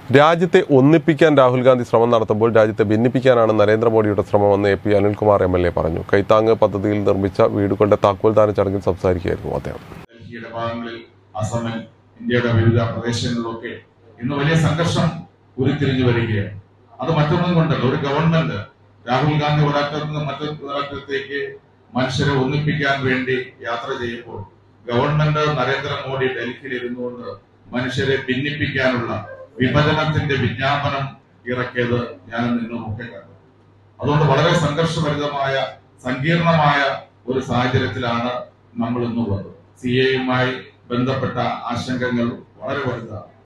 രാജ്യത്തെ ഒന്നിപ്പിക്കാൻ രാഹുൽ ഗാന്ധി ശ്രമം നടത്തുമ്പോൾ രാജ്യത്തെ ഭിന്നിപ്പിക്കാനാണ് നരേന്ദ്രമോദിയുടെ ശ്രമമെന്ന് A P Anilkumar M L A പറഞ്ഞു കൈത്താങ് പദ്ധതിയിൽ നിർമ്മിച്ച വീടുകളുടെ താക്കോൽദാന ചടങ്ങിൽ സംസാരിക്കുകയായിരുന്നു അദ്ദേഹം ഡൽഹിയുടെ ഭാഗങ്ങളിൽ അസമിൽ ഇന്ത്യയുടെ വിവിധ പ്രദേശങ്ങളിലൊക്കെ ഇന്ന് വലിയ സംഘർഷം ഉരുത്തിരിഞ്ഞു വരികയാണ് അത് മറ്റൊന്നും കൊണ്ടല്ല ഒരു ഗവൺമെന്റ് രാഹുൽ ഗാന്ധി ഒരറ്റത്ത് നിന്ന് മറ്റൊരു ഒരറ്റത്തേക്ക് മനുഷ്യരെ ഒന്നിപ്പിക്കാൻ വേണ്ടി യാത്ര ചെയ്യുമ്പോൾ ഗവൺമെന്റ് നരേന്ദ്രമോദി ഡൽഹിയിൽ ഇരുന്നുകൊണ്ട് മനുഷ്യരെ ഭിന്നിപ്പിക്കാനുള്ള വിഭജനത്തിന്റെ വിജ്ഞാപനം ഇറക്കിയത് ഞാൻ നിങ്ങളുമൊക്കെ കണ്ടു അതുകൊണ്ട് വളരെ സംഘർഷഭരിതമായ സങ്കീർണമായ ഒരു സാഹചര്യത്തിലാണ് നമ്മൾ ഇന്നുള്ളത് സി എയുമായി ബന്ധപ്പെട്ട ആശങ്കകൾ വളരെ വലുതാണ്